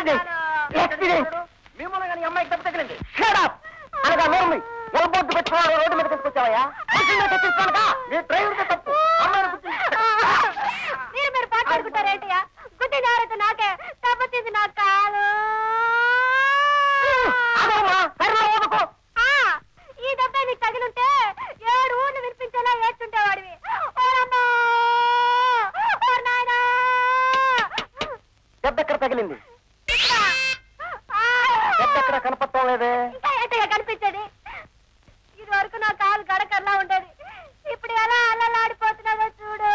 Accident accident మిమ్మల్ని కానీ అమ్మాయికి దెబ్బ తగిలింది షడప్ అనగా నోర్మి ఎల్బోర్డు పెట్టుకున్నాడు రోడ్డు మీద తీసుకొచ్చావయ్యా మనుషుల్ని తెచ్చిస్తానుగా నీ డ్రైవర్తో తప్పు అమ్మాయిని గుర్తించు మీరు మీరు పాటాడుకుంటారేంటయ్యా గుడ్డి జాగ్రత్త నాకే తప్పతింది నాకు కాదు అదమ్మా సరిలో ఊదుకో ఆ, ఈ దెబ్బ నీకు తగిలుంటే ఏడు ఊర్లు వినిపించేలా ఏడ్చుంటేవాడివి ఓరమ్మా! ఓ నాయనా! దెబ్బ ఎక్కడ తగిలింది ఇక్కడ! ఆ! దెబ్బ ఎక్కడ కనపడటం లేదే ఇంకా ఏంటయ్యా కనిపించేది ఇది వరకు నా కాలు గడకర్లా ఉండేది ఇప్పుడు ఎలా అల్లలాడిపోతున్నదో చూడు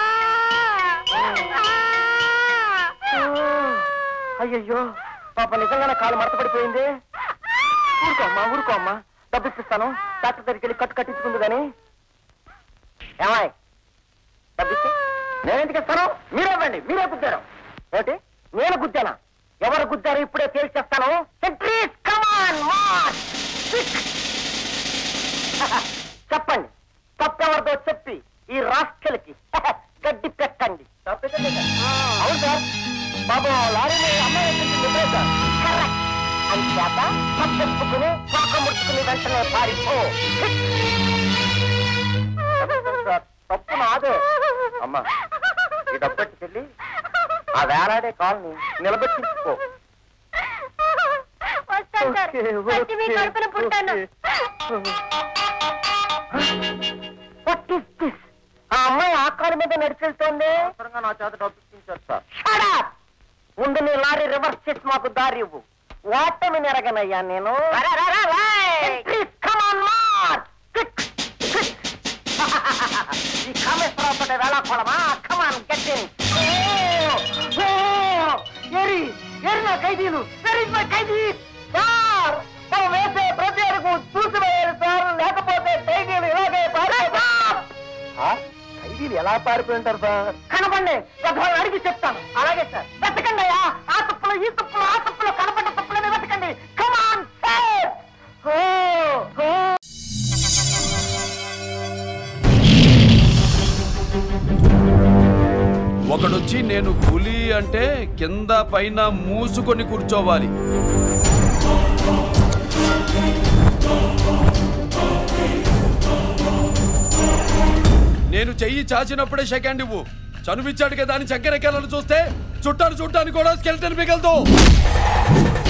అయ్యయ్యో పాప నిజంగానే కాలు మడతపడిపోయింది ఊరుకో అమ్మా ఊరుకో అమ్మా డబ్బు ఇప్పిస్తాను డాక్టర్ దగ్గరికి వెళ్ళి కట్టు కట్టించుకుంది కానీ ఏమాయ్ డబ్బిచ్చి నేను ఎందుకు ఇస్తాను మీరే ఇవ్వండి మీరే గుద్దారు ఏంటి నేను గుద్దానా ఎవరు గుద్దారు ఇప్పుడే తేల్చేస్తాను సెంట్రీస్ కమాన్ మార్చ్ చెప్పండి తప్పెవరిదో చెప్పి ఈ రాష్ట్రలకి గడ్డి పెట్టండి అవును సార్ బాబు లారీని అమ్మాయి ఎక్కించి చెప్పలేదు సార్ కరెక్ట్ అంచేత తప్పెప్పుకుని పాక ముడుచుకుని వెంటనే పారిపో సార్ తప్పు నాదే అమ్మా ఈ డబ్బెట్టి చెల్లి ఆ వేలాడే కాల్ని నిలబెట్టించుకో వస్తాను సార్ వచ్చి మీ కడుపున పుట్టాను What is this? ఆ అమ్మాయి ఆ కారు మీద నడిచెళ్తోంది నా చేత డబ్బు ఇప్పించారు సార్ Shut up! ముందు నీ లారీ రివర్స్ చేసి మాకు దారి ఇవ్వు ఓటమి నెరగనయ్యా నేను Please, come on, Mark! Quick, quick. ఈ కామేశ్వరరావు తోటి వేళాకోళమా కమాన్ గెట్ ఇన్ ఎరి ఎరి నా ఖైదీలు వెర్ ఇస్ మై ఖైదీ సార్ మనం వేసే ప్రతి అడుగు చూసి వేయాలి సార్ లేకపోతే ఖైదీలు ఇలాగే పారిపోతారు ఖైదీలు ఎలా పారిపోయి ఉంటారు సార్ కనపండి పెద్దవాళ్ళు అడిగి చెప్తాను అలాగే సార్ వెతకండి అయ్యా ఆ తుప్పులు ఈ తుప్పులు ఆ తుప్పులు కనపడ్డ తుప్పులని వెతకండి కమాన్ సార్ ఒకడొచ్చి నేను పులి అంటే కింద పైన మూసుకొని కూర్చోవాలి నేను చెయ్యి చాచినప్పుడే సెకండ్ ఇవ్వు చనువిచ్చాడు కదా అని చక్కెరెక్కాలని చూస్తే చుట్టాను చుట్టాను కూడా స్కెల్టన్ మిగలదు